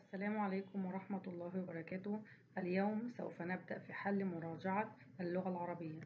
السلام عليكم ورحمة الله وبركاته اليوم سوف نبدأ في حل مراجعة اللغة العربية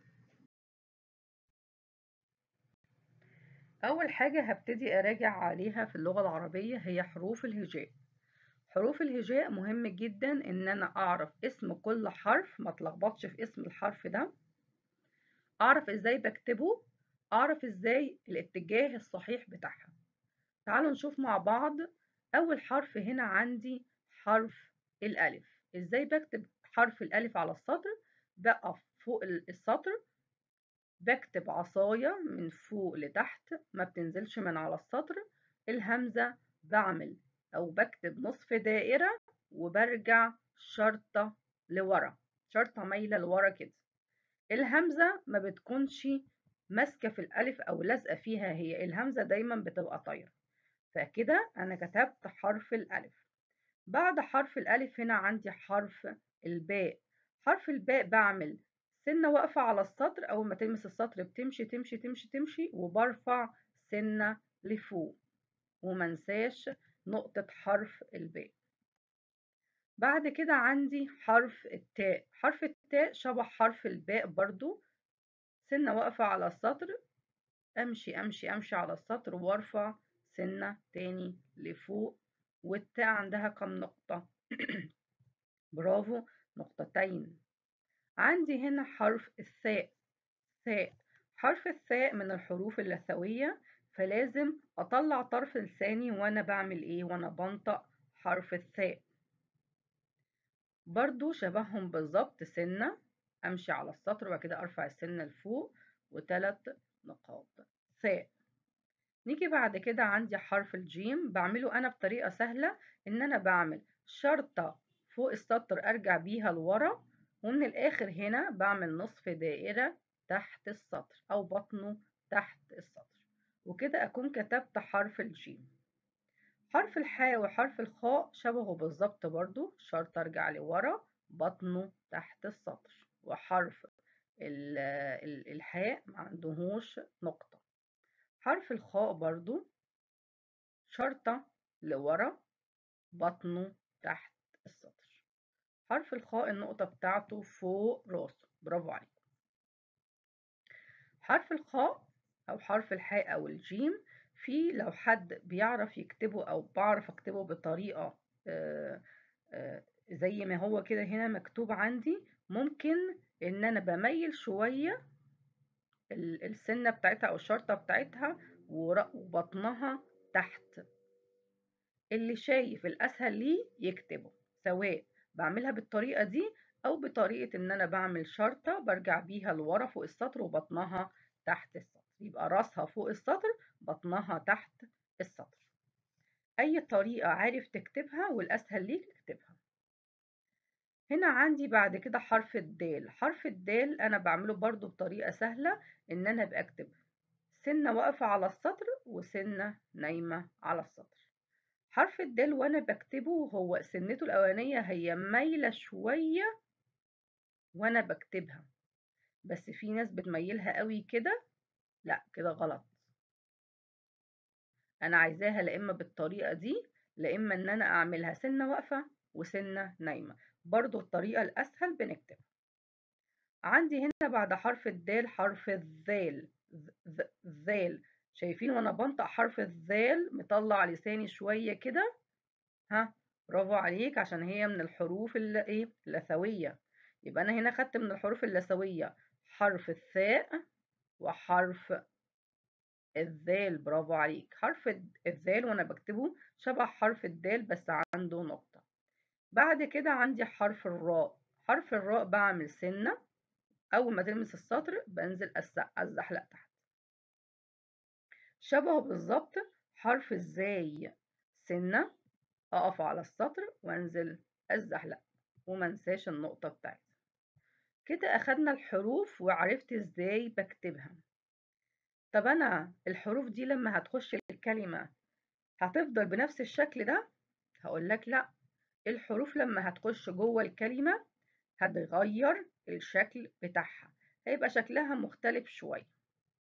أول حاجة هبتدي أراجع عليها في اللغة العربية هي حروف الهجاء حروف الهجاء مهم جدا إن أنا أعرف اسم كل حرف ما تلخبطش في اسم الحرف ده أعرف إزاي بكتبه أعرف إزاي الاتجاه الصحيح بتاعها تعالوا نشوف مع بعض أول حرف هنا عندي حرف الألف إزاي بكتب حرف الألف على السطر بقف فوق السطر بكتب عصاية من فوق لتحت ما بتنزلش من على السطر الهمزة بعمل أو بكتب نصف دائرة وبرجع شرطة لورا شرطة مايلة لورا كده الهمزة ما بتكونش ماسكة في الألف أو لازقة فيها هي الهمزة دايما بتبقى طايرة فكده أنا كتبت حرف الألف بعد حرف الألف هنا عندي حرف الباء حرف الباء بعمل سنة واقفة على السطر أول ما تلمس السطر بتمشي تمشي تمشي تمشي وبرفع سنة لفوق ومنساش نقطة حرف الباء بعد كده عندي حرف التاء حرف التاء شبه حرف الباء برضو سنة واقفة على السطر أمشي أمشي أمشي على السطر وارفع سنة تاني لفوق والتاء عندها كم نقطة برافو نقطتين عندي هنا حرف الثاء ثاء حرف الثاء من الحروف اللثوية فلازم أطلع طرف لساني وأنا بعمل إيه وأنا بنطق حرف الثاء برضو شبههم بالظبط سنة أمشي على السطر وبعد كده أرفع السنة لفوق وثلاث نقاط ثاء نيجي بعد كده عندي حرف الجيم بعمله أنا بطريقة سهلة إن أنا بعمل شرطة فوق السطر أرجع بيها لورا ومن الآخر هنا بعمل نصف دائرة تحت السطر أو بطنه تحت السطر وكده أكون كتبت حرف الجيم حرف الحاء وحرف الخاء شبهه بالظبط برضو شرط أرجع لورا بطنه تحت السطر وحرف الحاء معندهوش نقطة حرف الخاء برضو شرطة لورا بطنه تحت السطر حرف الخاء النقطة بتاعته فوق راسه برافو عليكم حرف الخاء أو حرف الحاء أو الجيم في لو حد بيعرف يكتبه أو بعرف أكتبه بطريقة زي ما هو كده هنا مكتوب عندي ممكن إن أنا بميل شوية السنة بتاعتها أو الشرطة بتاعتها وبطنها تحت اللي شايف الأسهل ليه يكتبه سواء بعملها بالطريقة دي أو بطريقة إن أنا بعمل شرطة برجع بيها لورا فوق السطر وبطنها تحت السطر يبقى راسها فوق السطر بطنها تحت السطر أي طريقة عارف تكتبها والأسهل ليك اكتبها هنا عندي بعد كده حرف الدال حرف الدال أنا بعمله برضو بطريقة سهلة إن أنا بأكتب سنة واقفة على السطر وسنة نايمة على السطر حرف الدال وأنا بكتبه هو سنته الأولانية هي مايلة شوية وأنا بكتبها بس في ناس بتميلها قوي كده لا كده غلط أنا عايزاها لا إما بالطريقة دي لا إما إن أنا أعملها سنة واقفة وسنة نايمة برضو الطريقة الأسهل بنكتبها عندي هنا بعد حرف الدال حرف الذال ذال شايفين وانا بنطق حرف الذال مطلع لساني شوية كده ها برافو عليك عشان هي من الحروف اللي ايه اللثوية يبقى انا هنا خدت من الحروف اللثوية حرف الثاء وحرف الذال برافو عليك حرف الذال وانا بكتبه شبه حرف الدال بس عنده نقطة بعد كده عندي حرف الراء حرف الراء بعمل سنة أول ما تلمس السطر بنزل أزحلق تحت شبهه بالظبط حرف الزاي سنة أقف على السطر وأنزل أزحلق ومنساش النقطة بتاعتي كده أخدنا الحروف وعرفت إزاي بكتبها طب أنا الحروف دي لما هتخش الكلمة هتفضل بنفس الشكل ده هقولك لأ الحروف لما هتخش جوه الكلمة هتغير الشكل بتاعها هيبقى شكلها مختلف شوية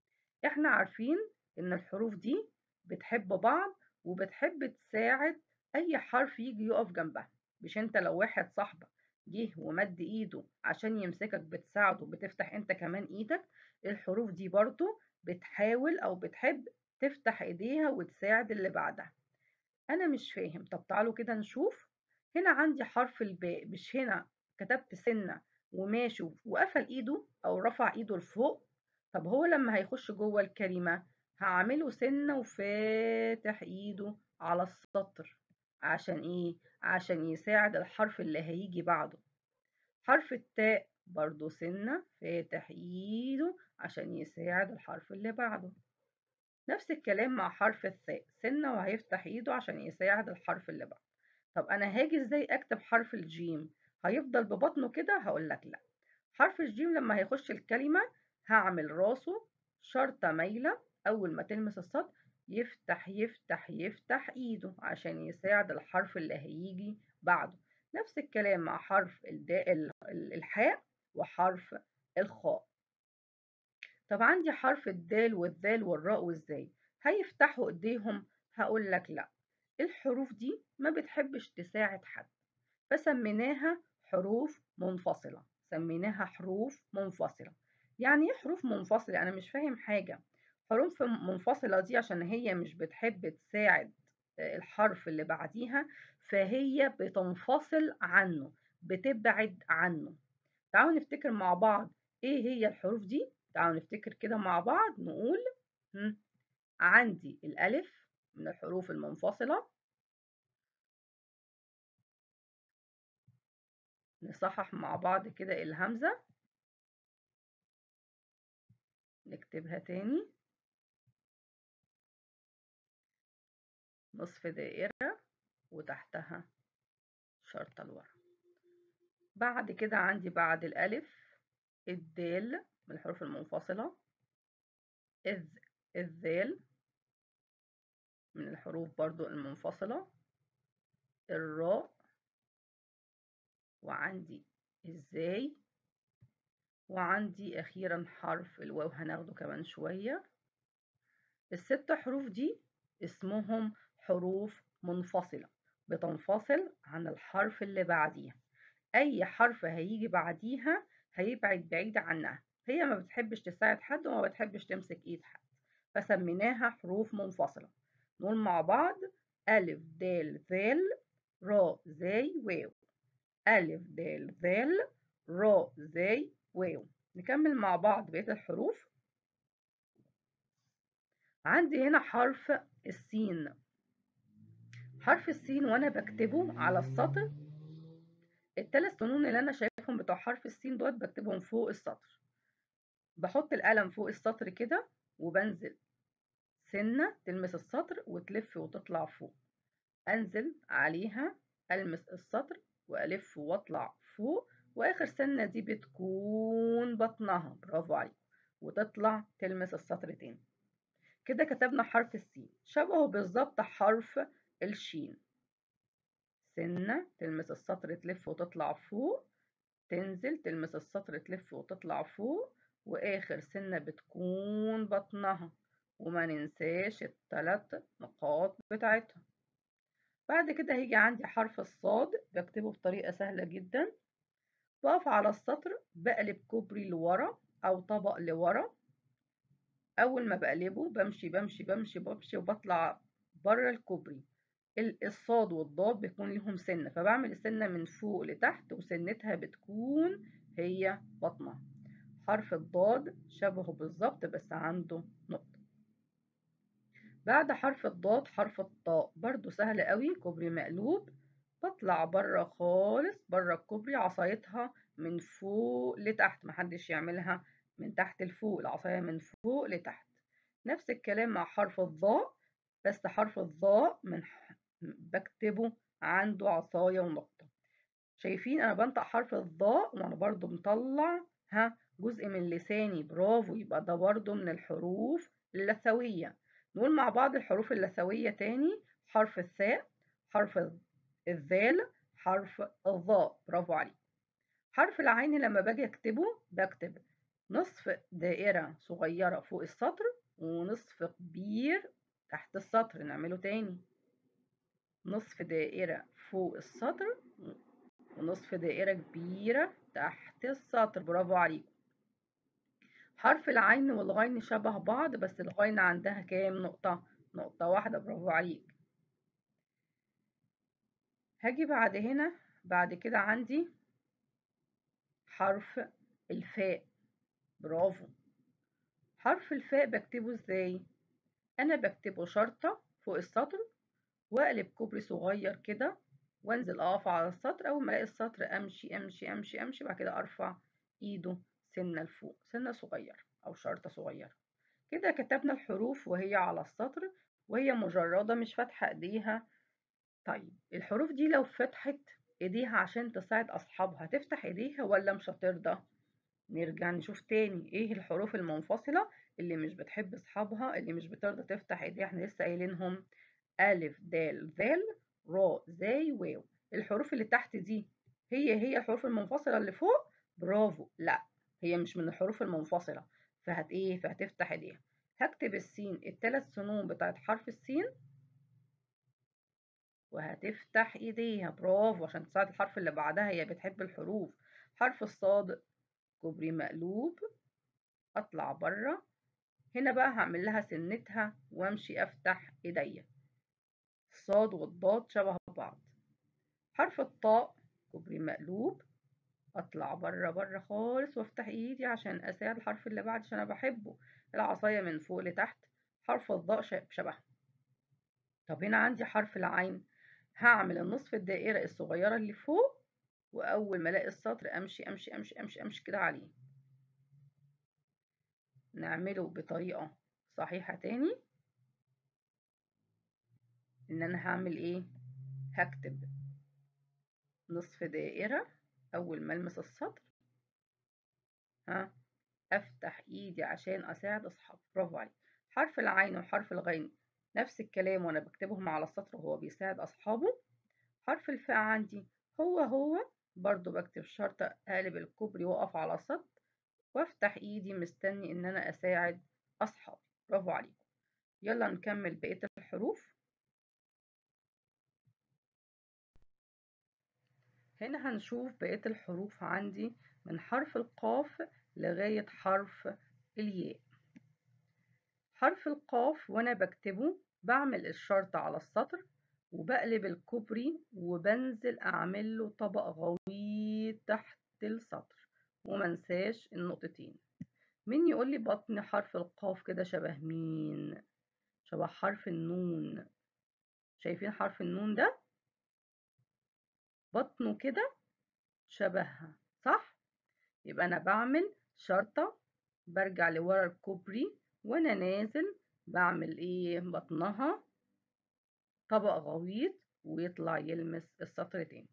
احنا عارفين ان الحروف دي بتحب بعض وبتحب تساعد أي حرف يجي يقف جنبها مش انت لو واحد صاحبك جه ومد ايده عشان يمسكك بتساعده بتفتح انت كمان ايدك الحروف دي برضو بتحاول او بتحب تفتح ايديها وتساعد اللي بعدها انا مش فاهم طب تعالوا كده نشوف هنا عندي حرف الباء مش هنا كتبت سنة وماشي وقفل ايده او رفع ايده لفوق طب هو لما هيخش جوه الكلمة هعمله سنة وفاتح ايده على السطر عشان ايه عشان يساعد الحرف اللي هيجي بعده حرف التاء برضو سنة فاتح ايده عشان يساعد الحرف اللي بعده نفس الكلام مع حرف الثاء سنة وهيفتح ايده عشان يساعد الحرف اللي بعده طب انا هاجي ازاي اكتب حرف الجيم هيفضل ببطنه كده هقول لك لا حرف الجيم لما هيخش الكلمة هعمل راسه شرطة مايلة اول ما تلمس السطر يفتح يفتح يفتح ايده عشان يساعد الحرف اللي هيجي بعده نفس الكلام مع حرف الحاء وحرف الخاء طب عندي حرف الدال والذال والراء وازاي هيفتحوا ايديهم هقول لك لا الحروف دي ما بتحبش تساعد حد فسميناها حروف منفصلة سميناها حروف منفصلة يعني ايه حروف منفصلة انا مش فاهم حاجة حروف منفصلة دي عشان هي مش بتحب تساعد الحرف اللي بعديها فهي بتنفصل عنه بتبعد عنه تعالوا نفتكر مع بعض ايه هي الحروف دي تعالوا نفتكر كده مع بعض نقول عندي الألف من الحروف المنفصلة نصحح مع بعض كده الهمزة نكتبها تاني نصف دائرة وتحتها شرطة لورا بعد كده عندي بعد الألف الدال من الحروف المنفصلة الذ الذال من الحروف برضو المنفصلة الراء وعندي ازاي وعندي اخيرا حرف الواو هناخده كمان شوية الست حروف دي اسمهم حروف منفصلة بتنفصل عن الحرف اللي بعديها اي حرف هيجي بعديها هيبعد بعيد عنها هي ما بتحبش تساعد حد وما بتحبش تمسك ايد حد فسميناها حروف منفصلة نقول مع بعض ألف دال ذال را زي واو ألف دال ذال را زي واو نكمل مع بعض بقية الحروف عندي هنا حرف السين حرف السين وانا بكتبه على السطر الثلاث سنون اللي انا شايفهم بتوع حرف السين دوت بكتبهم فوق السطر بحط القلم فوق السطر كده وبنزل سنة تلمس السطر وتلف وتطلع فوق انزل عليها المس السطر والف واطلع فوق واخر سنة دي بتكون بطنها برافو عليك وتطلع تلمس السطر تاني كده كتبنا حرف السين شبهه بالظبط حرف الشين سنة تلمس السطر تلف وتطلع فوق تنزل تلمس السطر تلف وتطلع فوق واخر سنة بتكون بطنها وما ننساش التلات نقاط بتاعتها بعد كده هيجي عندي حرف الصاد بكتبه بطريقة سهلة جدا بقف على السطر بقلب كوبري لورا أو طبق لورا أول ما بقلبه بمشي بمشي بمشي بمشي وبطلع بره الكوبري الصاد والضاد بيكون لهم سنة فبعمل السنة من فوق لتحت وسنتها بتكون هي بطنها حرف الضاد شبهه بالظبط بس عنده نقطة بعد حرف الضاد حرف الطاء برضو سهل قوي كوبري مقلوب بطلع بره خالص بره الكوبري عصايتها من فوق لتحت محدش يعملها من تحت لفوق العصاية من فوق لتحت نفس الكلام مع حرف الضاء بس حرف الضاء من بكتبه عنده عصاية ونقطة شايفين انا بنطق حرف الضاء وانا برضو مطلع ها جزء من لساني برافو يبقى ده برضو من الحروف اللثوية نقول مع بعض الحروف اللثوية تاني حرف الثاء حرف الذال حرف الظاء برافو عليك حرف العين لما باجي اكتبه بكتب نصف دائرة صغيرة فوق السطر ونصف كبير تحت السطر نعمله تاني نصف دائرة فوق السطر ونصف دائرة كبيرة تحت السطر برافو عليكم حرف العين والغين شبه بعض بس الغين عندها كام نقطة نقطة واحدة برافو عليك هاجي بعد هنا بعد كده عندي حرف الفاء برافو حرف الفاء بكتبه ازاي انا بكتبه شرطة فوق السطر واقلب كوبري صغير كده وانزل اقف على السطر اول ما الاقي السطر امشي امشي امشي امشي بعد كده ارفع ايده سنة لفوق سنة صغير او شرطة صغيرة كده كتبنا الحروف وهي على السطر وهي مجردة مش فاتحة ايديها طيب الحروف دي لو فتحت ايديها عشان تساعد اصحابها تفتح ايديها ولا مش هترضى نرجع نشوف تاني ايه الحروف المنفصلة اللي مش بتحب اصحابها اللي مش بترضى تفتح ايديها احنا لسه قايلينهم ألف دال ذال را زاي واو الحروف اللي تحت دي هي هي الحروف المنفصلة اللي فوق برافو لا هي مش من الحروف المنفصلة فهت ايه فهتفتح ايديها هكتب السين التلات سنون بتاعت حرف السين وهتفتح ايديها برافو عشان تساعد الحرف اللي بعدها هي بتحب الحروف حرف الصاد كوبري مقلوب اطلع بره هنا بقى هعمل لها سنتها وامشي افتح ايديا الصاد والضاد شبه بعض حرف الطاء كوبري مقلوب اطلع بره بره خالص وافتح ايدي عشان اساعد الحرف اللي بعد عشان انا بحبه العصايه من فوق لتحت حرف الضاء شبه طب هنا عندي حرف العين هعمل النصف الدائره الصغيره اللي فوق واول ما الاقي السطر امشي امشي امشي امشي امشي كده عليه نعمله بطريقه صحيحه تاني ان انا هعمل ايه هكتب نصف دائرة اول ما المس السطر ها افتح ايدي عشان اساعد اصحابي برافو عليك حرف العين وحرف الغين نفس الكلام وانا بكتبهم على السطر وهو بيساعد اصحابه حرف الفاء عندي هو هو برضو بكتب شرطة اقلب الكوبري واقف على السطر وافتح ايدي مستني ان انا اساعد اصحابي برافو عليكم يلا نكمل بقية الحروف هنا هنشوف بقية الحروف عندي من حرف القاف لغاية حرف الياء حرف القاف وانا بكتبه بعمل الشرطة على السطر وبقلب الكوبري وبنزل اعمل له طبق غويط تحت السطر ومنساش النقطتين مين يقول لي بطن حرف القاف كده شبه مين شبه حرف النون شايفين حرف النون ده بطنه كده شبهها صح يبقى انا بعمل شرطة برجع لورا الكوبري وانا نازل بعمل ايه بطنها طبق غويط ويطلع يلمس السطر تاني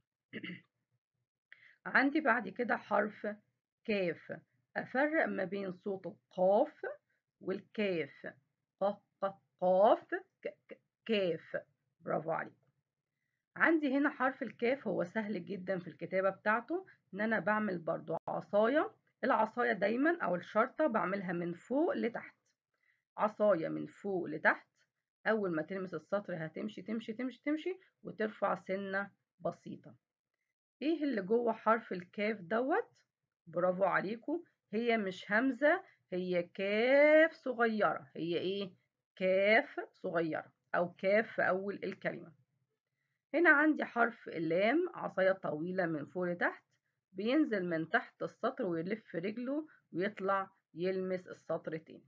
عندي بعد كده حرف كاف افرق ما بين صوت القاف والكاف قاف كاف برافو عليكم عندي هنا حرف الكاف هو سهل جدا في الكتابة بتاعته ان انا بعمل برضو عصاية العصاية دايما او الشرطة بعملها من فوق لتحت عصاية من فوق لتحت اول ما تلمس السطر هتمشي تمشي تمشي تمشي وترفع سنة بسيطة ايه اللي جوه حرف الكاف دوت برافو عليكم هي مش همزة هي كاف صغيرة هي ايه كاف صغيرة او كاف في اول الكلمة هنا عندي حرف اللام عصاية طويلة من فوق لتحت بينزل من تحت السطر ويلف رجله ويطلع يلمس السطر تاني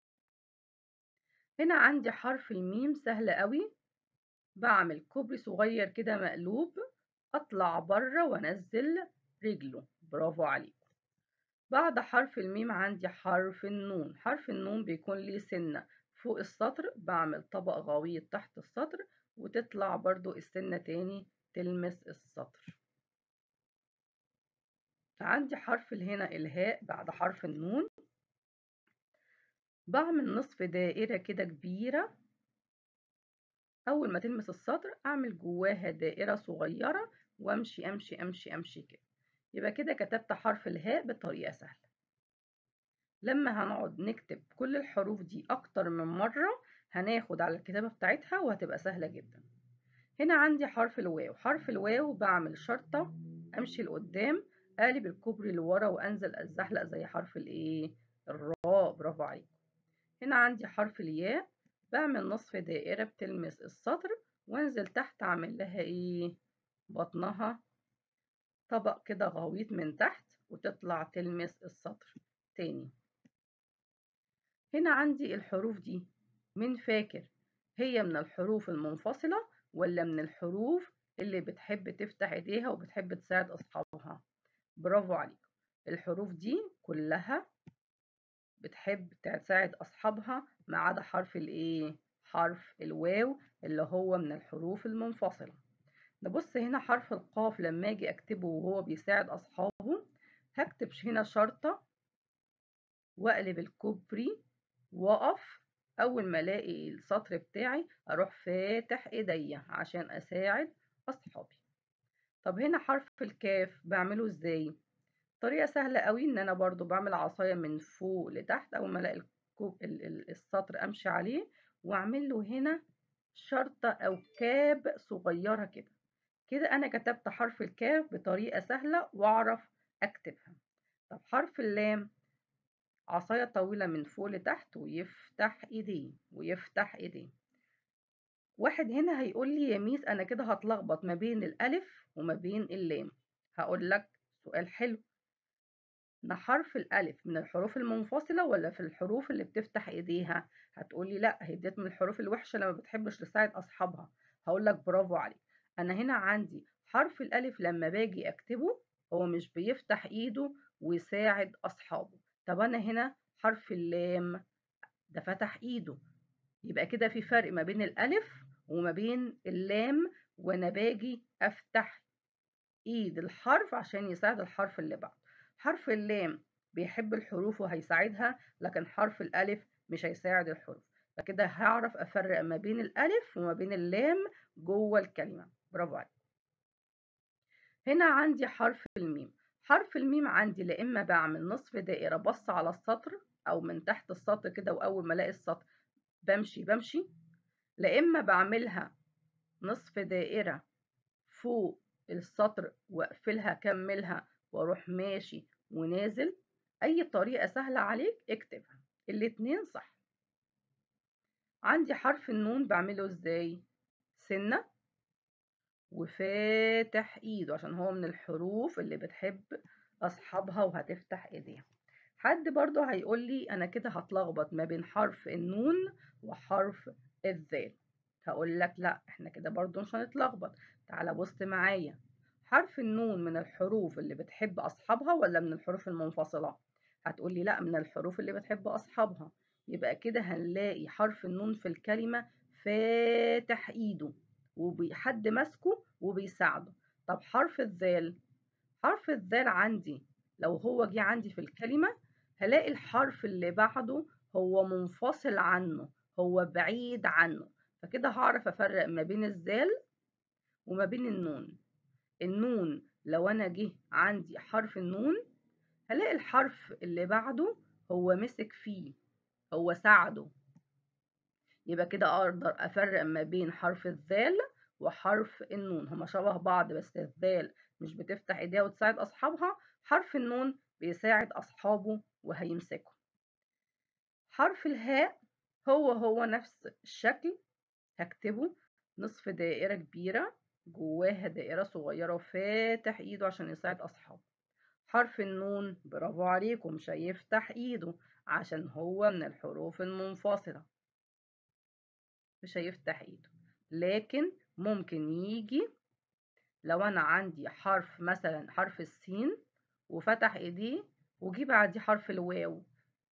هنا عندي حرف الميم سهل قوي بعمل كوبري صغير كده مقلوب اطلع بره وانزل رجله برافو عليكم بعد حرف الميم عندي حرف النون حرف النون بيكون ليه سنة فوق السطر بعمل طبق غويط تحت السطر وتطلع برضو السنة تاني تلمس السطر عندي حرف هنا الهاء بعد حرف النون بعمل نصف دائرة كده كبيرة أول ما تلمس السطر أعمل جواها دائرة صغيرة وأمشي أمشي أمشي أمشي كده يبقى كده كتبت حرف الهاء بطريقة سهلة لما هنقعد نكتب كل الحروف دي أكتر من مرة هناخد على الكتابة بتاعتها وهتبقى سهلة جدا هنا عندي حرف الواو حرف الواو بعمل شرطة امشي لقدام اقلب الكوبري لورا وانزل اتزحلق زي حرف الايه الراء برافو عليكم هنا عندي حرف الياء بعمل نصف دائرة بتلمس السطر وانزل تحت اعمل لها ايه بطنها طبق كده غويط من تحت وتطلع تلمس السطر تاني هنا عندي الحروف دي مين فاكر هي من الحروف المنفصلة ولا من الحروف اللي بتحب تفتح ايديها وبتحب تساعد اصحابها برافو عليكم الحروف دي كلها بتحب تساعد اصحابها ما عدا حرف الايه حرف الواو اللي هو من الحروف المنفصلة نبص هنا حرف القاف لما اجي اكتبه وهو بيساعد اصحابه هكتب هنا شرطة واقلب الكوبري واقف اول ما الاقي السطر بتاعي اروح فاتح ايديا عشان اساعد اصحابي طب هنا حرف الكاف بعمله ازاي طريقة سهلة قوي ان انا برضو بعمل عصاية من فوق لتحت اول ما الاقي الكوب السطر امشي عليه واعمل له هنا شرطة او كاب صغيرة كده كده انا كتبت حرف الكاف بطريقة سهلة واعرف اكتبها طب حرف اللام عصاية طويلة من فوق لتحت ويفتح ايديه ويفتح ايديه واحد هنا هيقول لي يا ميس انا كده هتلخبط ما بين الالف وما بين اللام هقول لك سؤال حلو ان حرف الالف من الحروف المنفصلة ولا في الحروف اللي بتفتح ايديها هتقولي لا هي ديت من الحروف الوحشة اللي ما بتحبش تساعد اصحابها هقول لك برافو عليك انا هنا عندي حرف الالف لما باجي اكتبه هو مش بيفتح ايده ويساعد اصحابه طب انا هنا حرف اللام ده فتح ايده يبقى كده في فرق ما بين الالف وما بين اللام وانا باجي افتح ايد الحرف عشان يساعد الحرف اللي بعده حرف اللام بيحب الحروف وهيساعدها لكن حرف الالف مش هيساعد الحروف فكده هعرف افرق ما بين الالف وما بين اللام جوه الكلمه برافو عليك هنا عندي حرف الميم حرف الميم عندي لا اما بعمل نصف دائره بص على السطر او من تحت السطر كده واول ما الاقي السطر بمشي بمشي لا اما بعملها نصف دائره فوق السطر واقفلها كملها واروح ماشي ونازل اي طريقه سهله عليك اكتبها الاتنين صح عندي حرف النون بعمله ازاي سنه وفاتح ايده عشان هو من الحروف اللي بتحب اصحابها وهتفتح ايديها حد برضه هيقول لي انا كده هتلخبط ما بين حرف النون وحرف الذال هقول لك لا احنا كده برضه مش هنتلخبط تعالى بص معايا حرف النون من الحروف اللي بتحب اصحابها ولا من الحروف المنفصله هتقول لي لا من الحروف اللي بتحب اصحابها يبقى كده هنلاقي حرف النون في الكلمه فاتح ايده وحد ماسكه وبيساعده طب حرف الذال حرف الذال عندي لو هو جه عندي في الكلمة هلاقي الحرف اللي بعده هو منفصل عنه هو بعيد عنه فكده هعرف أفرق ما بين الذال وما بين النون النون لو أنا جه عندي حرف النون هلاقي الحرف اللي بعده هو مسك فيه هو ساعده يبقى كده اقدر افرق ما بين حرف الذال وحرف النون هما شبه بعض بس الذال مش بتفتح ايديها وتساعد اصحابها حرف النون بيساعد اصحابه وهيمسكه حرف الهاء هو هو نفس الشكل هكتبه نصف دائرة كبيرة جواها دائرة صغيرة وفاتح ايده عشان يساعد اصحابه حرف النون برافو عليكم مش هيفتح ايده عشان هو من الحروف المنفصلة مش هيفتح ايده لكن ممكن يجي لو انا عندي حرف مثلا حرف السين وفتح ايديه وجي بعديه حرف الواو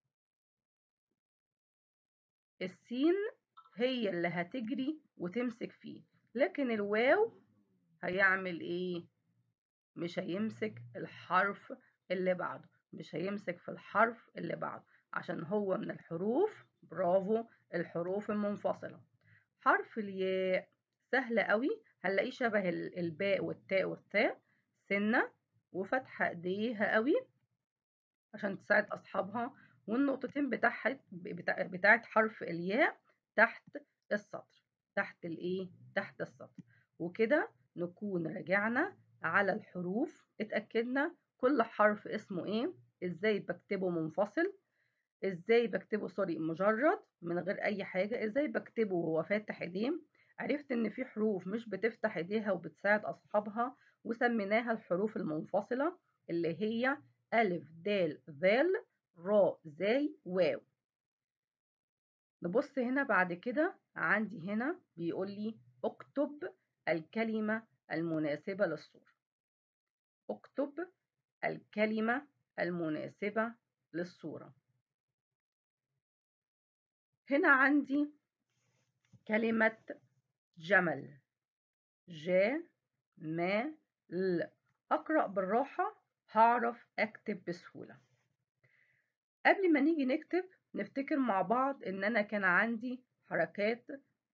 السين هي اللي هتجري وتمسك فيه لكن الواو هيعمل ايه مش هيمسك الحرف اللي بعده مش هيمسك في الحرف اللي بعده عشان هو من الحروف برافو الحروف المنفصله حرف الياء سهل قوي هنلاقيه شبه الباء والتاء والثاء سنة وفتحة ايديها قوي عشان تساعد اصحابها والنقطتين بتاعت بتاعت حرف الياء تحت السطر تحت الايه تحت السطر وكده نكون رجعنا على الحروف اتأكدنا كل حرف اسمه ايه ازاي بكتبه منفصل ازاي بكتبه سوري مجرد من غير اي حاجة ازاي بكتبه وهو فاتح ايديه عرفت ان في حروف مش بتفتح ايديها وبتساعد اصحابها وسميناها الحروف المنفصلة اللي هي ألف د ذال را زاي واو نبص هنا بعد كده عندي هنا بيقول لي اكتب الكلمة المناسبة للصورة اكتب الكلمة المناسبة للصورة هنا عندي كلمة جمل ج ما ل أقرأ بالراحة هعرف أكتب بسهولة قبل ما نيجي نكتب نفتكر مع بعض إن أنا كان عندي حركات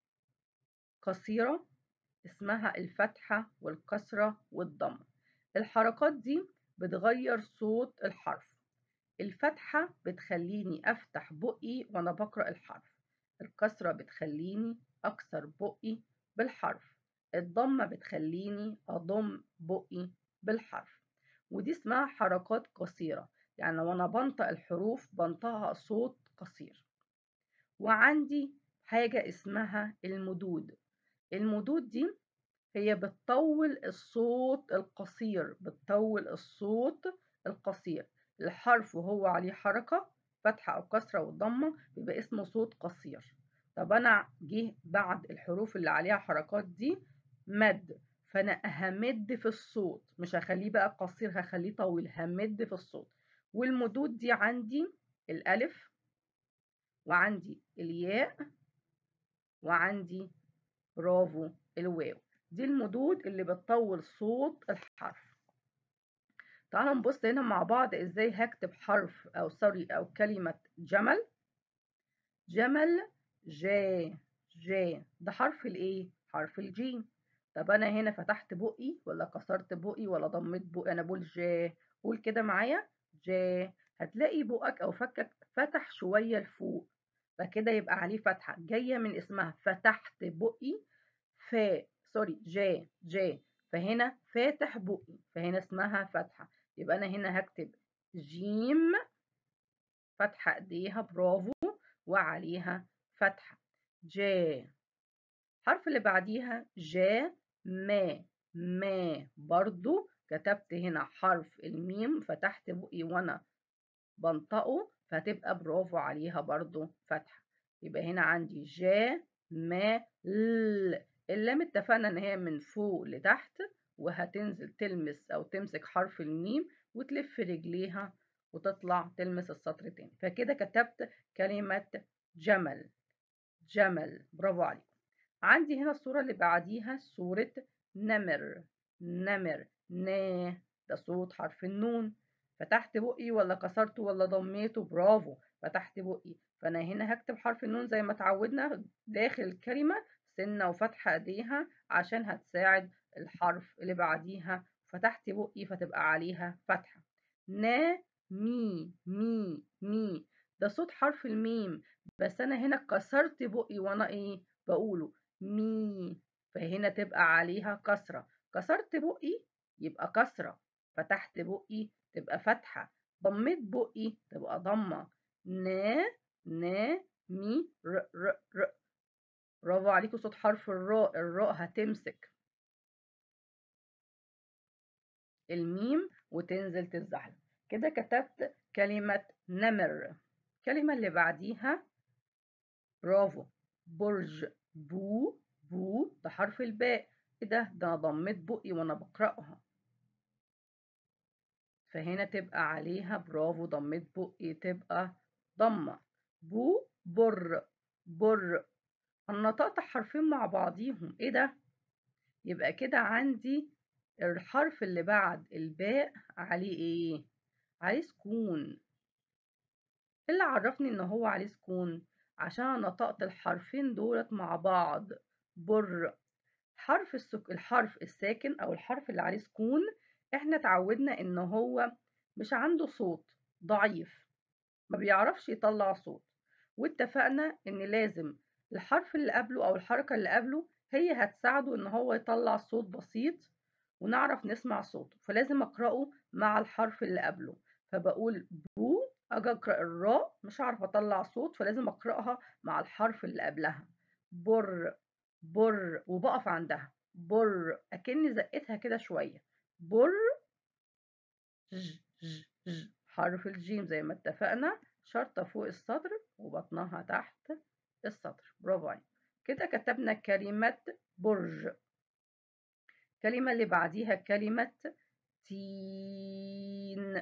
قصيرة اسمها الفتحة والكسرة والضم الحركات دي بتغير صوت الحرف الفتحة بتخليني أفتح بقي وأنا بقرأ الحرف الكسرة بتخليني أكسر بقي بالحرف الضمة بتخليني أضم بقي بالحرف ودي اسمها حركات قصيرة يعني وأنا بنطق الحروف بنطقها صوت قصير وعندي حاجة اسمها المدود المدود دي هي بتطول الصوت القصير بتطول الصوت القصير الحرف وهو عليه حركة فتحة أو كسرة والضمة بيبقى اسمه صوت قصير طب أنا جه بعد الحروف اللي عليها حركات دي مد فأنا همد في الصوت مش هخليه بقى قصير هخليه طويل همد في الصوت والمدود دي عندي الألف وعندي الياء وعندي برافو الواو دي المدود اللي بتطول صوت الحرف تعالوا نبص هنا مع بعض ازاي هكتب حرف او سوري او كلمة جمل جمل جا جا ده حرف الايه حرف الجيم طب انا هنا فتحت بقي ولا كسرت بقي ولا ضميت بقي انا بقول جا قول كده معايا جا هتلاقي بقك او فكك فتح شوية لفوق فكده يبقى عليه فتحة جاية من اسمها فتحت بقي ف سوري جا جا فهنا فاتح بقي فهنا اسمها فتحة يبقى أنا هنا هكتب جيم فتحة ايديها برافو وعليها فتحة جا الحرف اللي بعديها جا ما ما برضو كتبت هنا حرف الميم فتحت بقي وانا بنطقه فتبقى برافو عليها برضو فتحة يبقى هنا عندي جا ما ل اللام اتفقنا ان هي من فوق لتحت وهتنزل تلمس او تمسك حرف الميم وتلف رجليها وتطلع تلمس السطر تاني فكده كتبت كلمة جمل جمل برافو عليكم عندي هنا الصورة اللي بعديها صورة نمر نمر نا ده صوت حرف النون فتحت بقي ولا كسرته ولا ضميته برافو فتحت بقي فانا هنا هكتب حرف النون زي ما اتعودنا داخل الكلمة سنة وفتحة ايديها عشان هتساعد الحرف اللي بعديها فتحت بقي فتبقى عليها فتحة نا مي مي مي ده صوت حرف الميم بس انا هنا كسرت بقي وانا ايه بقوله مي فهنا تبقى عليها كسرة كسرت بقي يبقى كسرة فتحت بقي تبقى فتحة ضميت بقي تبقى ضمة نا نا مي ر ر ر برافو عليكم صوت حرف الراء الراء هتمسك الميم وتنزل تتزحلق كده كتبت كلمة نمر الكلمة اللي بعديها برافو برج بو بو ده حرف الباء ايه ده ده انا ضميت بقي وانا بقرأها فهنا تبقى عليها برافو ضميت بقي تبقى ضمة بو بر بر انا نطقت حرفين مع بعضيهم ايه ده يبقى كده عندي الحرف اللي بعد الباء عليه ايه عليه سكون اللي عرفني ان هو عليه سكون عشان نطقت الحرفين دولت مع بعض بر حرف السك... الحرف الساكن او الحرف اللي عليه سكون احنا اتعودنا ان هو مش عنده صوت ضعيف ما بيعرفش يطلع صوت واتفقنا ان لازم الحرف اللي قبله او الحركة اللي قبله هي هتساعده ان هو يطلع صوت بسيط ونعرف نسمع صوته فلازم اقراه مع الحرف اللي قبله فبقول بو اجي اقرا الراء مش هعرف اطلع صوت فلازم اقراها مع الحرف اللي قبلها بر بر وبقف عندها بر اكني زقتها كده شويه بر ج ج ج حرف الجيم زي ما اتفقنا شرطه فوق السطر وبطنها تحت السطر برافو عليك كده كتبنا كلمه برج الكلمه اللي بعديها كلمه تين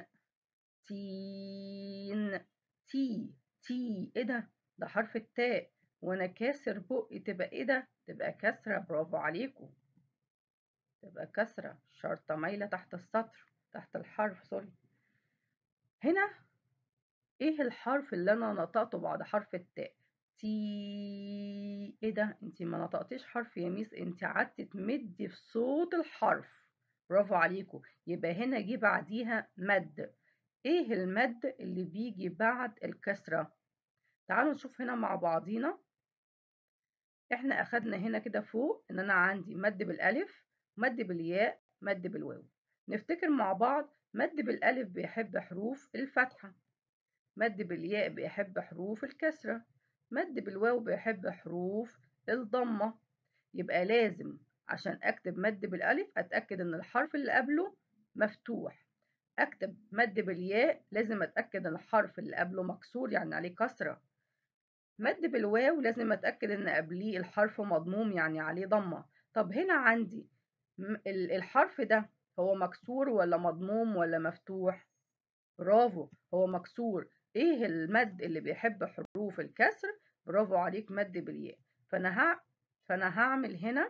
تين تي تي ايه ده ده حرف التاء وانا كاسر بقي تبقى ايه ده تبقى كسرة برافو عليكم تبقى كسرة شرطة مايلة تحت السطر تحت الحرف سوري هنا ايه الحرف اللي انا نطقته بعد حرف التاء تي ايه ده انت ما نطقتيش حرف يا ميس انت قعدتي تمدي في صوت الحرف برافو عليكم يبقى هنا جه بعديها مد ايه المد اللي بيجي بعد الكسرة تعالوا نشوف هنا مع بعضينا احنا اخدنا هنا كده فوق ان انا عندي مد بالالف مد بالياء مد بالواو نفتكر مع بعض مد بالالف بيحب حروف الفتحة مد بالياء بيحب حروف الكسرة مد بالواو بيحب حروف الضمة يبقى لازم عشان اكتب مد بالالف اتاكد ان الحرف اللي قبله مفتوح اكتب مد بالياء لازم اتاكد ان الحرف اللي قبله مكسور يعني عليه كسره مد بالواو لازم اتاكد ان قبليه الحرف مضموم يعني عليه ضمه طب هنا عندي الحرف ده هو مكسور ولا مضموم ولا مفتوح برافو هو مكسور ايه المد اللي بيحب حروف الكسر برافو عليك مد بالياء فانا ها فانا هعمل هنا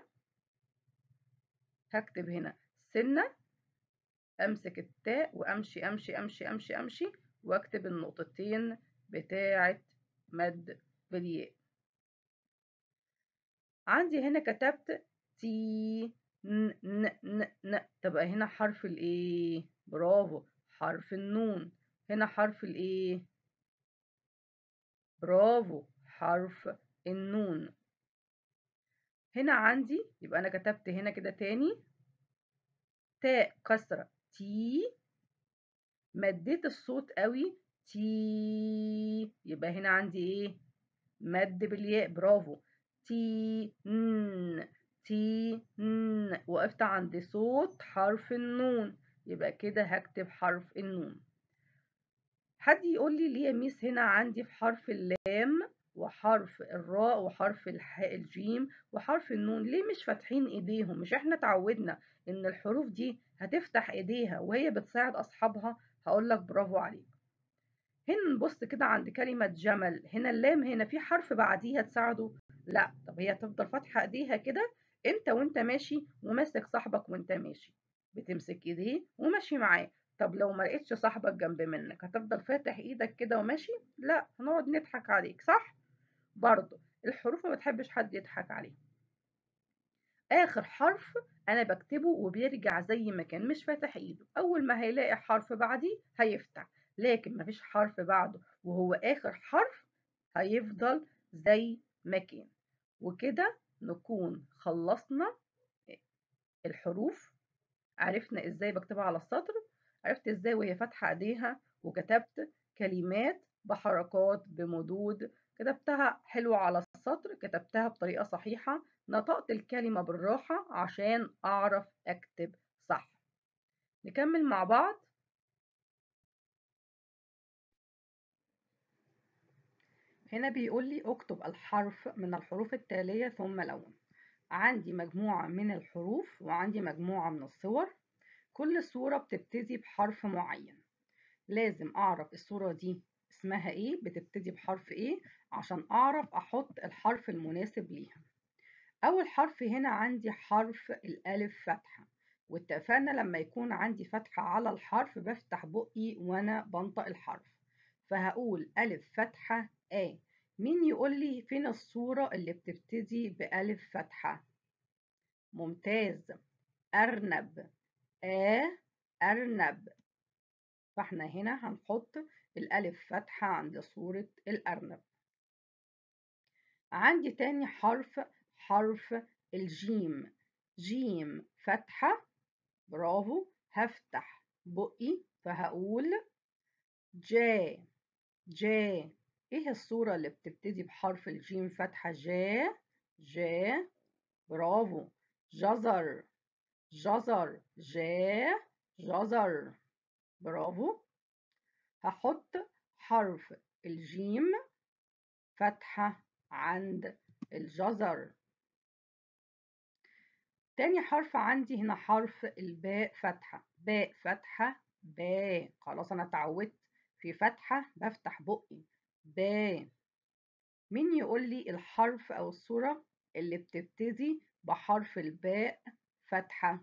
هكتب هنا سنه امسك التاء وامشي امشي امشي امشي امشي واكتب النقطتين بتاعه مد بالياء عندي هنا كتبت تي ن ن ن ن تبقى هنا حرف الايه برافو حرف النون هنا حرف الايه برافو حرف النون هنا عندي يبقى انا كتبت هنا كده تاني تاء كسرة تي مديت الصوت قوي تي يبقى هنا عندي ايه مد بالياء برافو تي ن تي ن وقفت عند صوت حرف النون يبقى كده هكتب حرف النون حد يقول لي ليه يا ميس هنا عندي في حرف اللام وحرف الراء وحرف الحاء الجيم وحرف النون ليه مش فاتحين ايديهم مش احنا اتعودنا ان الحروف دي هتفتح ايديها وهي بتساعد اصحابها هقول لك برافو عليك هنا نبص كده عند كلمة جمل هنا اللام هنا في حرف بعديها تساعده لا طب هي تفضل فاتحة ايديها كده انت وانت ماشي وماسك صاحبك وانت ماشي بتمسك ايديه وماشي معاه طب لو ما لقيتش صاحبك جنب منك هتفضل فاتح ايدك كده وماشي لا هنقعد نضحك عليك صح برضه الحروف ما بتحبش حد يضحك عليها اخر حرف انا بكتبه وبيرجع زي ما كان مش فاتح ايده اول ما هيلاقي حرف بعديه هيفتح لكن مفيش حرف بعده وهو اخر حرف هيفضل زي ما كان وكده نكون خلصنا الحروف عرفنا ازاي بكتبها على السطر عرفت ازاي وهي فاتحه ايديها وكتبت كلمات بحركات بمدود كتبتها حلوة على السطر كتبتها بطريقة صحيحة نطقت الكلمة بالراحة عشان أعرف أكتب صح نكمل مع بعض هنا بيقول لي اكتب الحرف من الحروف التالية ثم لون عندي مجموعة من الحروف وعندي مجموعة من الصور كل صورة بتبتدي بحرف معين لازم أعرف الصورة دي اسمها ايه بتبتدي بحرف ايه عشان أعرف أحط الحرف المناسب ليها أول حرف هنا عندي حرف الألف فتحة واتفقنا لما يكون عندي فتحة على الحرف بفتح بقي وأنا بنطق الحرف فهقول ألف فتحة آ مين يقول لي فين الصورة اللي بتبتدي بألف فتحة ممتاز أرنب آ أرنب فاحنا هنا هنحط الألف فتحة عند صورة الأرنب عندي تاني حرف حرف الجيم جيم فتحة برافو هفتح بقي فهقول جا جا ايه الصورة اللي بتبتدي بحرف الجيم فتحة جا جا برافو جزر جزر جا جزر برافو هحط حرف الجيم فتحة عند الجزر تاني حرف عندي هنا حرف الباء فتحة باء فتحة باء خلاص أنا اتعودت في فتحة بفتح بقي باء مين يقول لي الحرف أو الصورة اللي بتبتدي بحرف الباء فتحة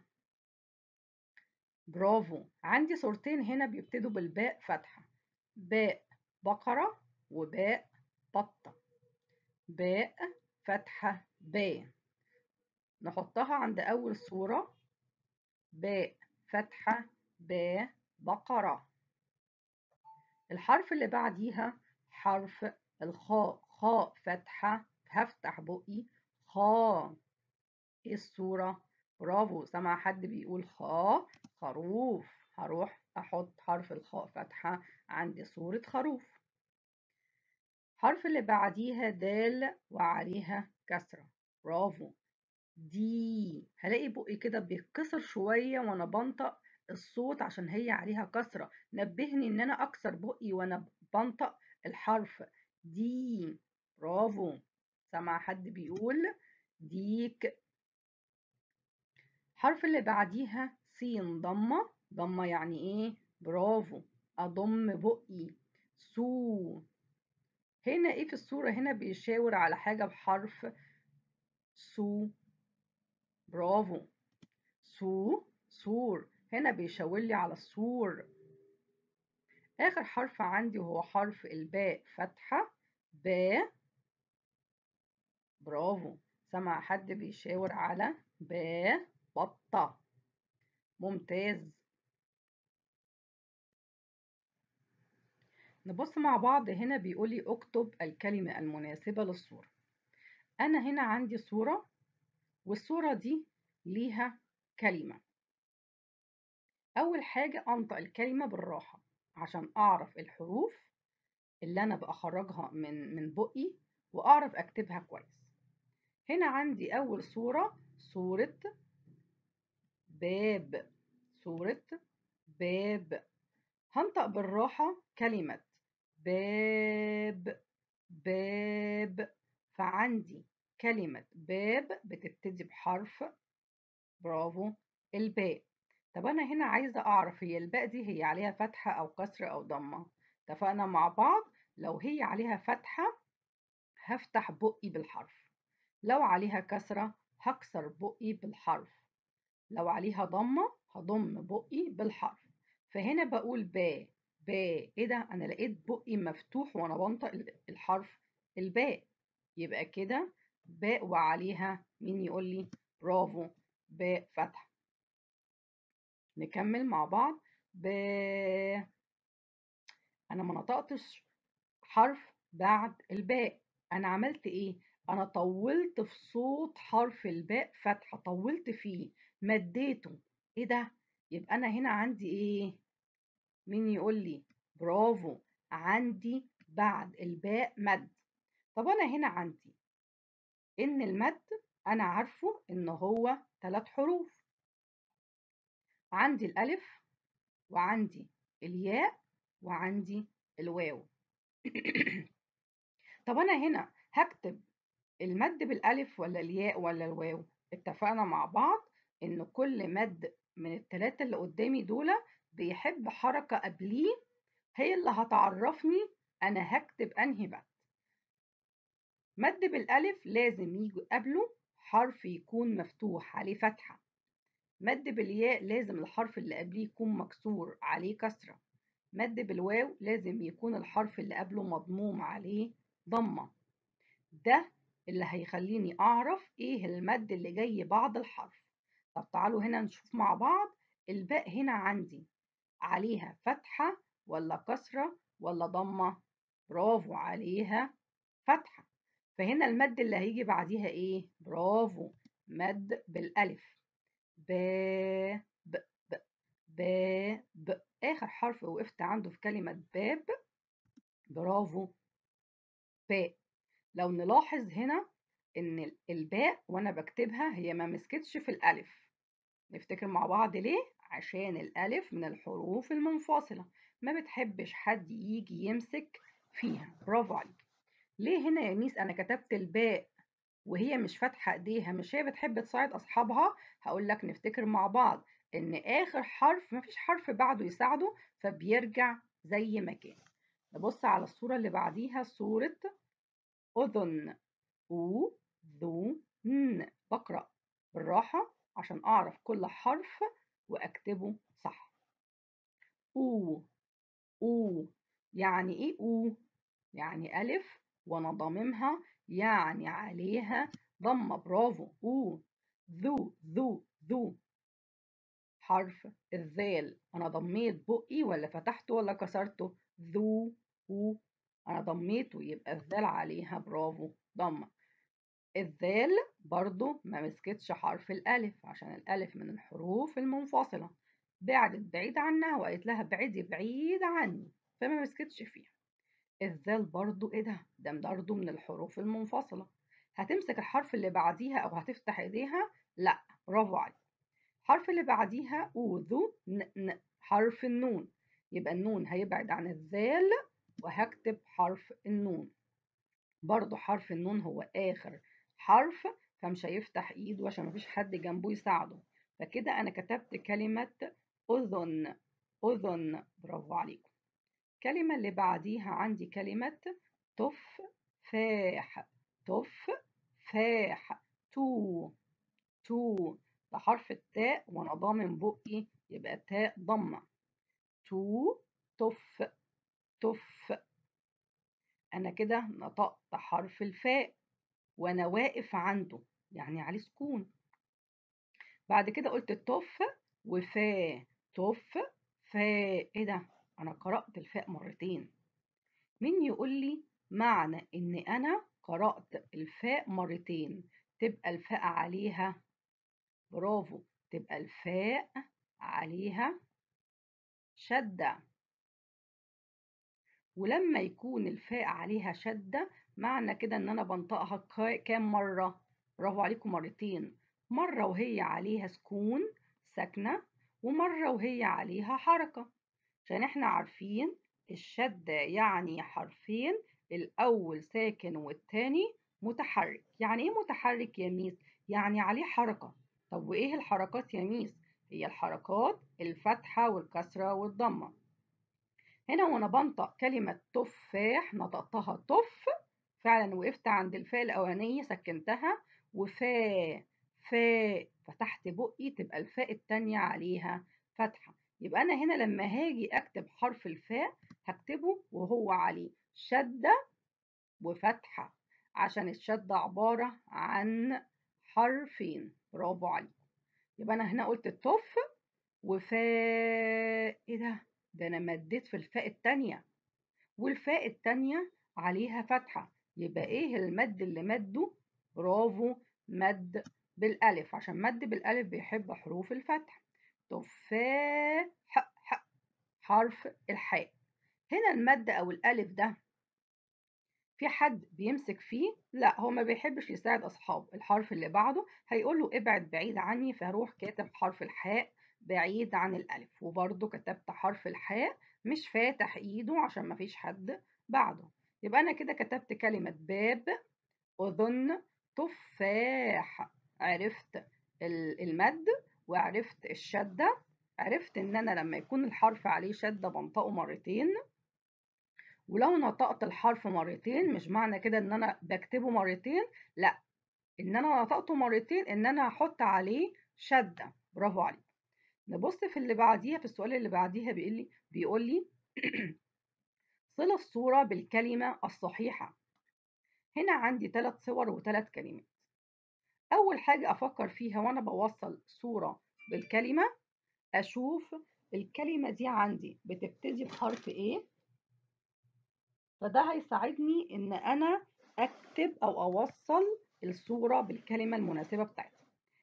برافو عندي صورتين هنا بيبتدوا بالباء فتحة باء بقرة وباء بطة باء فتحة باء نحطها عند أول صورة باء فتحة باء بقرة الحرف اللي بعديها حرف الخاء خاء فتحة هفتح بقي خاء ايه الصورة برافو سمع حد بيقول خاء خروف هروح احط حرف الخاء فتحة عند صورة خروف الحرف اللي بعديها دال وعليها كسرة برافو دي هلاقي بقي كده بيتكسر شوية وانا بنطق الصوت عشان هي عليها كسرة نبهني ان انا اكسر بقي وانا بنطق الحرف دي برافو سمع حد بيقول ديك الحرف اللي بعديها سين ضمة ضمة يعني ايه برافو اضم بقي سو هنا ايه في الصورة هنا بيشاور على حاجة بحرف سو برافو سو سور هنا بيشاور لي على السور آخر حرف عندي هو حرف الباء فتحة باء برافو سمع حد بيشاور على باء بطة ممتاز نبص مع بعض هنا بيقولي اكتب الكلمة المناسبة للصورة أنا هنا عندي صورة والصورة دي ليها كلمة أول حاجة أنطق الكلمة بالراحة عشان أعرف الحروف اللي أنا بأخرجها من من بقي وأعرف أكتبها كويس هنا عندي أول صورة صورة باب صورة باب هنطق بالراحة كلمة باب باب فعندي كلمة باب بتبتدي بحرف برافو الباء طب أنا هنا عايزة أعرف هي الباء دي هي عليها فتحة أو كسر أو ضمة اتفقنا مع بعض لو هي عليها فتحة هفتح بقي بالحرف لو عليها كسرة هكسر بقي بالحرف لو عليها ضمة هضم بقي بالحرف فهنا بقول باء باء ايه ده انا لقيت بقي مفتوح وانا بنطق الحرف الباء يبقى كده باء وعليها مين يقول لي برافو باء فتح نكمل مع بعض باء انا ما نطقتش حرف بعد الباء انا عملت ايه انا طولت في صوت حرف الباء فتحه طولت فيه مديته ايه ده يبقى انا هنا عندي ايه مين يقول لي برافو عندي بعد الباء مد طب انا هنا عندي ان المد انا عارفه ان هو ثلاث حروف عندي الالف وعندي الياء وعندي الواو طب انا هنا هكتب المد بالالف ولا الياء ولا الواو اتفقنا مع بعض ان كل مد من الثلاثه اللي قدامي دول بيحب حركه قبليه هي اللي هتعرفني انا هكتب انهي مد مد بالالف لازم يجي قبله حرف يكون مفتوح عليه فتحه مد بالياء لازم الحرف اللي قبليه يكون مكسور عليه كسره مد بالواو لازم يكون الحرف اللي قبله مضموم عليه ضمه ده اللي هيخليني اعرف ايه المد اللي جاي بعد الحرف طب تعالوا هنا نشوف مع بعض الباء هنا عندي عليها فتحة ولا كسرة ولا ضمة برافو عليها فتحة فهنا المد اللي هيجي بعديها ايه برافو مد بالألف ب ب ب ب ب آخر حرف وقفت عنده في كلمة باب برافو باء لو نلاحظ هنا إن الباء وأنا بكتبها هي ما مسكتش في الألف نفتكر مع بعض ليه؟ عشان الألف من الحروف المنفصلة ما بتحبش حد يجي يمسك فيها برافو عليك ليه هنا يا ميس أنا كتبت الباء وهي مش فاتحة إيديها مش هي بتحب تساعد أصحابها هقول لك نفتكر مع بعض إن آخر حرف مفيش حرف بعده يساعده فبيرجع زي ما كان نبص على الصورة اللي بعديها صورة أذن أو ذو ن بقرأ بالراحة عشان أعرف كل حرف وأكتبه صح أو أو يعني إيه أو؟ يعني ألف وأنا ضاممها يعني عليها ضمة برافو أو ذو ذو ذو حرف الذال أنا ضميت بقي ولا فتحته ولا كسرته ذو أو أنا ضميته يبقى الذال عليها برافو ضمة الذال برضو ما مسكتش حرف الألف عشان الألف من الحروف المنفصلة بعدت بعيد عنها وقالت لها بعيدي بعيد عني فما مسكتش فيها الذال برضو ايه ده ده برضو من الحروف المنفصلة هتمسك الحرف اللي بعديها او هتفتح ايديها لا برافو عليك الحرف اللي بعديها اوذو ن ن حرف النون يبقى النون هيبعد عن الذال وهكتب حرف النون برضو حرف النون هو آخر حرف فمش هيفتح ايده عشان مفيش حد جنبه يساعده فكده انا كتبت كلمة اذن اذن برافو عليكم الكلمة اللي بعديها عندي كلمة تفاح تفاح تو تو ده حرف التاء وانا ضامن بقي يبقى تاء ضمة تو تف تف انا كده نطقت حرف الفاء وانا واقف عنده يعني عليه سكون بعد كده قلت تف وفاء تف فاء ايه ده انا قرأت الفاء مرتين مين يقول لي معنى ان انا قرأت الفاء مرتين تبقى الفاء عليها برافو تبقى الفاء عليها شدة ولما يكون الفاء عليها شدة معنى كده ان انا بنطقها كام مرة برافو عليكم مرتين مرة وهي عليها سكون ساكنة ومرة وهي عليها حركة عشان احنا عارفين الشدة يعني حرفين الأول ساكن والتاني متحرك يعني ايه متحرك يا ميس؟ يعني عليه حركة طب وايه الحركات يا ميس؟ هي الحركات الفتحة والكسرة والضمة هنا وانا بنطق كلمة تفاح نطقتها تف فعلا وقفت عند الفاء الأولانية سكنتها وفاء فاء فتحت بقي تبقى الفاء التانية عليها فتحة يبقى أنا هنا لما هاجي أكتب حرف الفاء هكتبه وهو عليه شدة وفتحة عشان الشدة عبارة عن حرفين برافو عليكم يبقى أنا هنا قلت التف وفاء إيه ده؟ ده أنا مديت في الفاء التانية والفاء التانية عليها فتحة يبقى إيه المد اللي مده؟ برافو مد بالألف عشان مد بالألف بيحب حروف الفتح تفاح حرف الحاء هنا المد أو الألف ده في حد بيمسك فيه لا هو ما بيحبش يساعد أصحابه الحرف اللي بعده هيقول له ابعد بعيد عني فهروح كاتب حرف الحاء بعيد عن الألف وبرده كتبت حرف الحاء مش فاتح إيده عشان ما فيش حد بعده يبقى أنا كده كتبت كلمة باب أذن تفاح عرفت المد وعرفت الشدة عرفت ان انا لما يكون الحرف عليه شدة بنطقه مرتين ولو نطقت الحرف مرتين مش معنى كده ان انا بكتبه مرتين لا ان انا نطقته مرتين ان انا هحط عليه شدة برافو عليك نبص في اللي بعديها في السؤال اللي بعديها بيقول لي بيقول لي صل الصورة بالكلمة الصحيحة هنا عندي ثلاث صور وثلاث كلمات أول حاجة أفكر فيها وأنا بوصل صورة بالكلمة أشوف الكلمة دي عندي بتبتدي بحرف إيه فده هيساعدني إن أنا أكتب أو أوصل الصورة بالكلمة المناسبة بتاعتها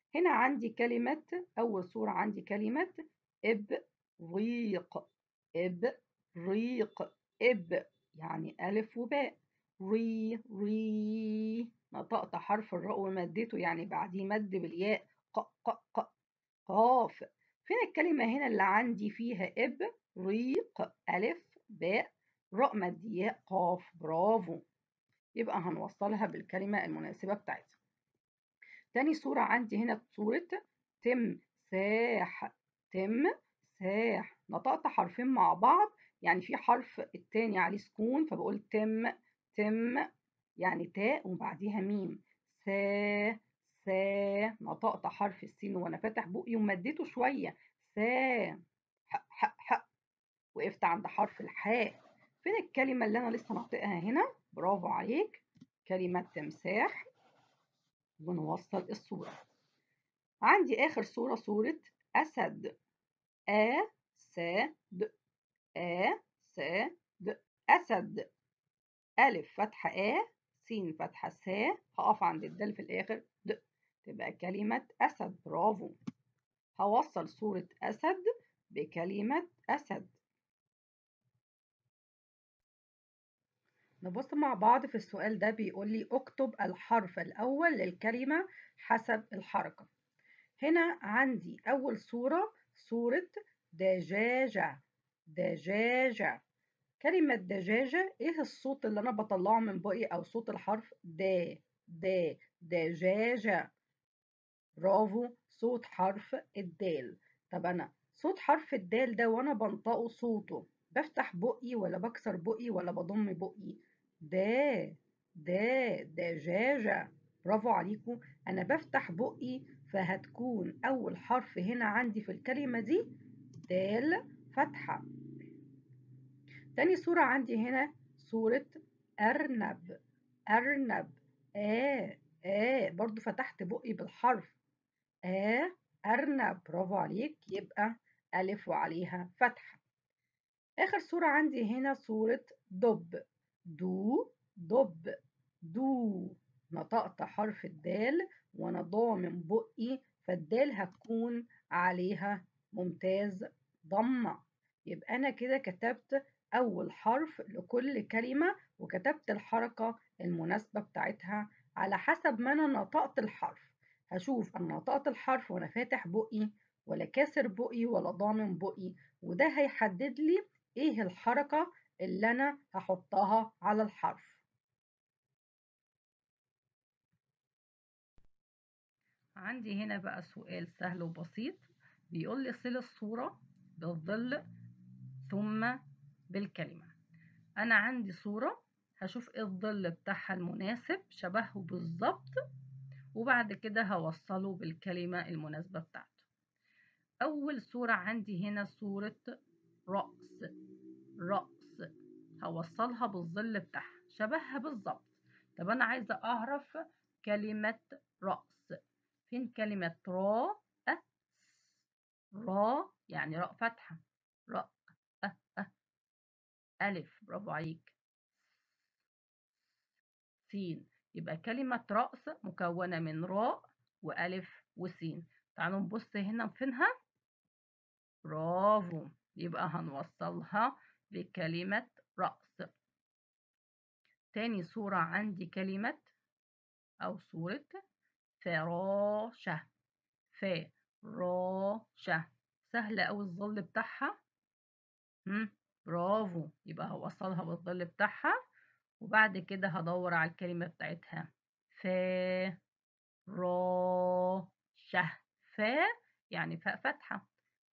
هنا عندي كلمة أول صورة عندي كلمة إبريق إبريق إب يعني ألف وباء ري ري نطقت حرف الراء ومديته يعني بعديه مد بالياء ق ق ق قاف فين الكلمة هنا اللي عندي فيها إب ريق ألف باء راء مد ياء قاف برافو يبقى هنوصلها بالكلمة المناسبة بتاعتها تاني صورة عندي هنا صورة تمساح تمساح نطقت حرفين مع بعض يعني في حرف التاني عليه سكون فبقول تم تم يعني تاء وبعديها ميم سا سا نطقت حرف السين وانا فاتح بقي ومديته شوية سا ح ح ح وقفت عند حرف الحاء فين الكلمة اللي أنا لسه ناطقها هنا برافو عليك كلمة تمساح ونوصل الصورة عندي آخر صورة صورة أسد أسد أسد أسد ألف فتحة أ سين فتحة س هقف عند الدال في الآخر د تبقى كلمة أسد برافو هوصل صورة أسد بكلمة أسد نبص مع بعض في السؤال ده بيقول لي اكتب الحرف الأول للكلمة حسب الحركة هنا عندي أول صورة صورة دجاجة دجاجة كلمة دجاجة إيه الصوت اللي أنا بطلعه من بقي أو صوت الحرف د د دجاجة برافو صوت حرف الدال طب أنا صوت حرف الدال ده وأنا بنطقه صوته بفتح بقي ولا بكسر بقي ولا بضم بقي دا دا دجاجة برافو عليكم أنا بفتح بقي فهتكون أول حرف هنا عندي في الكلمة دي دال فتحة تاني صورة عندي هنا صورة أرنب أرنب آه آه برضو فتحت بقي بالحرف آه أرنب برافو عليك يبقى ألف وعليها فتحة آخر صورة عندي هنا صورة دب دو دب دو نطقت حرف الدال وانا ضامن بقي فالدال هتكون عليها ممتاز ضمة يبقى انا كده كتبت اول حرف لكل كلمة وكتبت الحركة المناسبة بتاعتها على حسب ما انا نطقت الحرف هشوف انا نطقت الحرف وانا فاتح بقي ولا كاسر بقي ولا ضامن بقي وده هيحدد لي ايه الحركة اللي أنا هحطها على الحرف عندي هنا بقى سؤال سهل وبسيط بيقول لي صل الصورة بالظل ثم بالكلمة أنا عندي صورة هشوف ايه الظل بتاعها المناسب شبهه بالظبط وبعد كده هوصله بالكلمة المناسبة بتاعته أول صورة عندي هنا صورة رأس رأس هوصلها بالظل بتاعها شبهها بالظبط طب أنا عايزة أعرف كلمة رأس فين كلمة را أ را يعني راء فتحة راء أ أ ألف برافو عليك سين يبقى كلمة رأس مكونة من راء وألف وسين تعالوا نبص هنا فينها برافو يبقى هنوصلها بكلمة رأس تاني صورة عندي كلمة أو صورة فراشة فراشة سهلة أوي الظل بتاعها برافو يبقى هوصلها بالظل بتاعها وبعد كده هدور على الكلمة بتاعتها ف را شه ف يعني فاء فتحة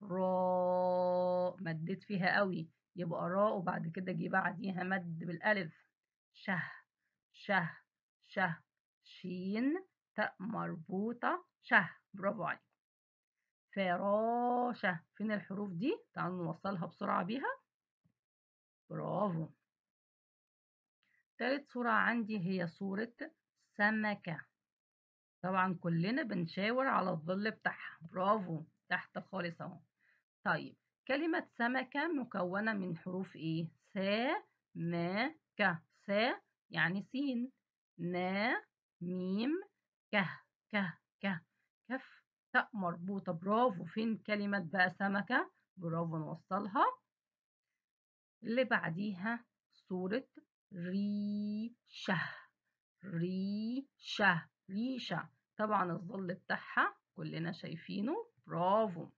را مديت فيها قوي يبقى راء وبعد كده جه بعديها مد بالالف شه شه شه شين تاء مربوطة شه برافو عليك فراشة فين الحروف دي تعالوا نوصلها بسرعة بيها برافو تالت صورة عندي هي صورة سمكة طبعا كلنا بنشاور على الظل بتاعها برافو تحت خالص اهو طيب كلمة سمكة مكونة من حروف ايه سا ما ك سا يعني سين نا ميم كه كه كه كف تاء مربوطة برافو فين كلمة بقى سمكة برافو نوصلها اللي بعديها صورة ريشة ريشة ريشة طبعا الظل بتاعها كلنا شايفينه برافو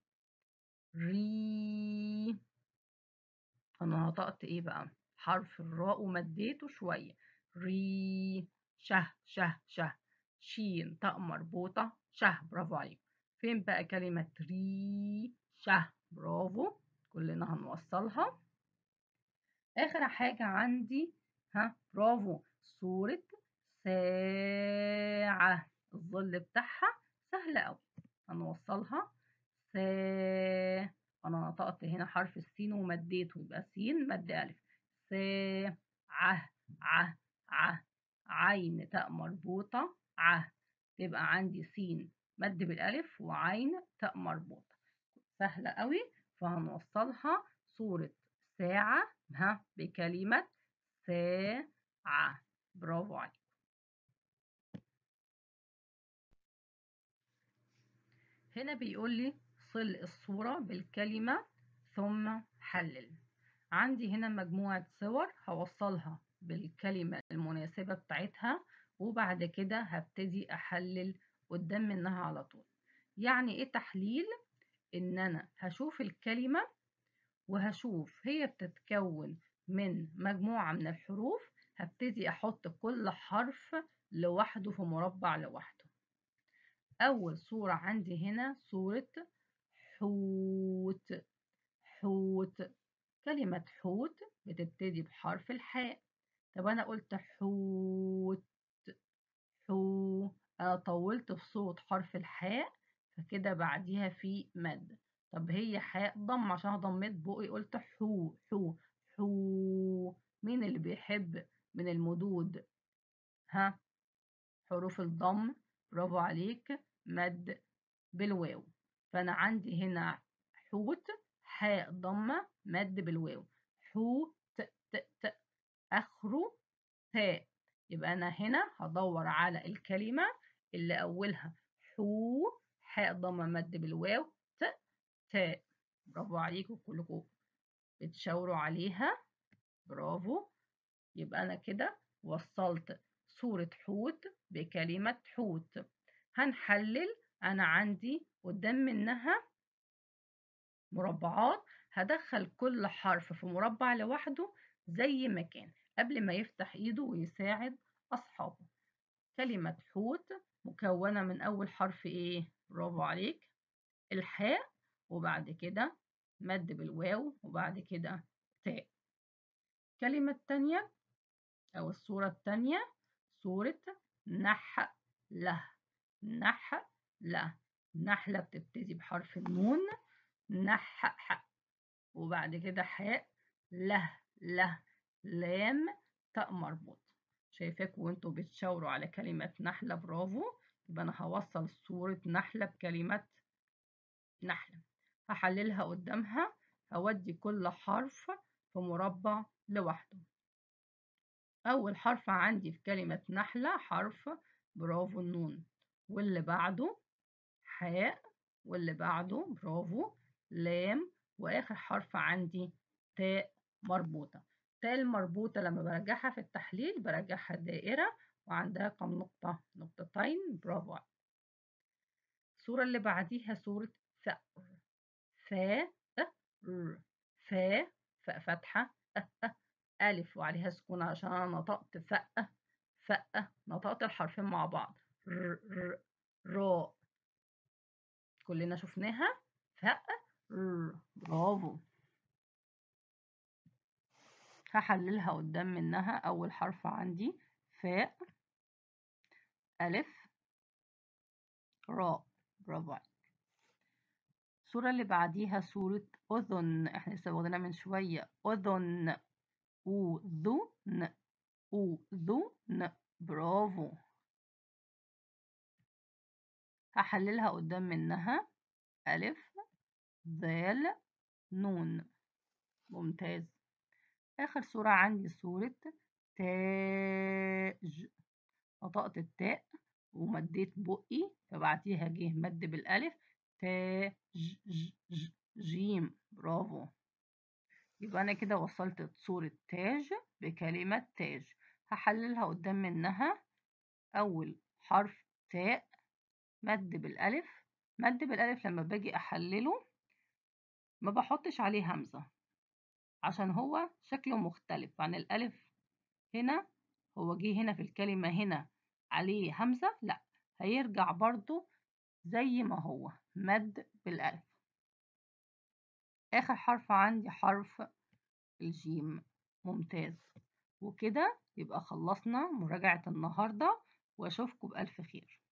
ري انا نطقت ايه بقى حرف الراء ومديته شوية ري شه شه شه شين تاء مربوطة شه برافو عليك فين بقى كلمة ري شه برافو كلنا هنوصلها آخر حاجة عندي ها برافو صورة ساعة الظل بتاعها سهل أوي هنوصلها سا أنا نطقت هنا حرف السين ومديته يبقى سين مد ألف سا ع ع ع عين تاء مربوطة ع تبقى عندي سين مد بالألف وعين تاء مربوطة سهلة قوي فهنوصلها صورة ساعة ها بكلمة ساعة برافو عليك هنا بيقول لي صل الصورة بالكلمة ثم حلل عندي هنا مجموعة صور هوصلها بالكلمة المناسبة بتاعتها وبعد كده هبتدي أحلل قدام منها على طول يعني إيه تحليل؟ إن أنا هشوف الكلمة وهشوف هي بتتكون من مجموعة من الحروف هبتدي أحط كل حرف لوحده في مربع لوحده أول صورة عندي هنا صورة حوت حوت كلمة حوت بتبتدي بحرف الحاء طب أنا قلت حوت حو أنا طولت في صوت حرف الحاء فكده بعديها في مد طب هي حاء ضم عشان ضميت بقي قلت حو حو حو مين اللي بيحب من المدود ها حروف الضم برافو عليك مد بالواو فأنا عندي هنا حوت حاء ضمة مد بالواو حو ت ت ت آخره تاء يبقى أنا هنا هدور على الكلمة اللي أولها حو حاء ضمة مد بالواو ت تاء برافو عليكم كلكم بتشاوروا عليها برافو يبقى أنا كده وصلت صورة حوت بكلمة حوت هنحلل أنا عندي قدام منها مربعات هدخل كل حرف في مربع لوحده زي ما كان قبل ما يفتح ايده ويساعد أصحابه كلمة حوت مكونة من أول حرف إيه؟ برافو عليك الحاء وبعد كده مد بالواو وبعد كده تاء الكلمة التانية أو الصورة التانية صورة نحلة نحلة نحلة بتبتدي بحرف النون نح وبعد كده حاء له له لام تاء مربوط شايفاكم وانتوا بتشاوروا على كلمة نحلة برافو يبقى أنا هوصل صورة نحلة بكلمة نحلة هحللها قدامها هودي كل حرف في مربع لوحده أول حرف عندي في كلمة نحلة حرف برافو النون واللي بعده حاء واللي بعده برافو لام وآخر حرف عندي تاء مربوطة تاء المربوطة لما برجعها في التحليل برجعها دائرة وعندها كم نقطة نقطتين برافو الصورة اللي بعديها صورة فأر فا ر فا فاء فتحة أ ألف وعليها سكون عشان أنا نطقت فأ فأ نطقت الحرفين مع بعض ر ر را كلنا شفناها فأ ر برافو هحللها قدام منها أول حرف عندي فاء ألف راء برافو عليك الصورة اللي بعديها صورة أذن احنا لسه واخدينها من شوية أذن أذن أذن برافو هحللها قدام منها ألف ذال نون ممتاز آخر صورة عندي صورة تاج نطقت التاء ومديت بقي فبعديها جه مد بالألف تا ج ج ج جيم برافو يبقى أنا كده وصلت صورة تاج بكلمة تاج هحللها قدام منها أول حرف تاء مد بالألف مد بالألف لما باجي أحلله ما بحطش عليه همزة عشان هو شكله مختلف عن الألف هنا هو جه هنا في الكلمة هنا عليه همزة لأ هيرجع برضو زي ما هو مد بالألف آخر حرف عندي حرف الجيم ممتاز وكده يبقى خلصنا مراجعة النهاردة وأشوفكم بألف خير